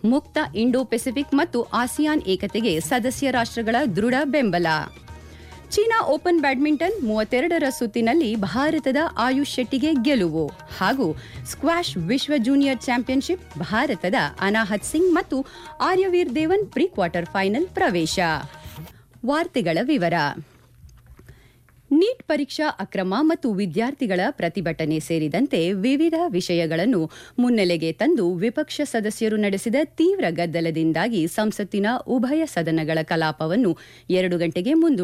ಮುಕ್ತ Indo Pacific ಮತ್ತು ASEAN ಏಕತೆಗೆ ಸದಸ್ಯ ರಾಷ್ಟ್ರಗಳ ದೃಢ ಬೆಂಬಲ ಚೀನಾ ಓಪನ್ ಬ್ಯಾಡ್ಮಿಂಟನ್ ಮೂವತ್ತೆರಡರ ಸುತ್ತಿನಲ್ಲಿ ಭಾರತದ ಆಯುಷ್ ಶೆಟ್ಟಿಗೆ ಗೆಲುವು ಹಾಗೂ ಸ್ಕ್ವಾಷ್ ವಿಶ್ವ ಜೂನಿಯರ್ ಚಾಂಪಿಯನ್ಶಿಪ್ ಭಾರತದ ಅನಾಹತ್ ಸಿಂಗ್ ಮತ್ತು Aryaveer Dewan pre quarter final ಪ್ರವೇಶ ವಾರ್ತೆಗಳ ವಿವರ ನೀಟ್ ಪರೀಕ್ಷಾ ಅಕ್ರಮ ಮತ್ತು ವಿದ್ಯಾರ್ಥಿಗಳ ಪ್ರತಿಭಟನೆ ಸೇರಿದಂತೆ ವಿವಿಧ ವಿಷಯಗಳನ್ನು ಮುನ್ನೆಲೆಗೆ ತಂದು ವಿಪಕ್ಷ ಸದಸ್ಯರು ನಡೆಸಿದ ತೀವ್ರ ಗದ್ದಲದಿಂದಾಗಿ ಸಂಸತ್ತಿನ ಉಭಯ ಸದನಗಳ ಕಲಾಪವನ್ನು ಎರಡು ಗಂಟೆಗೆ ಮುಂದೂಡಲಾಗಿದೆ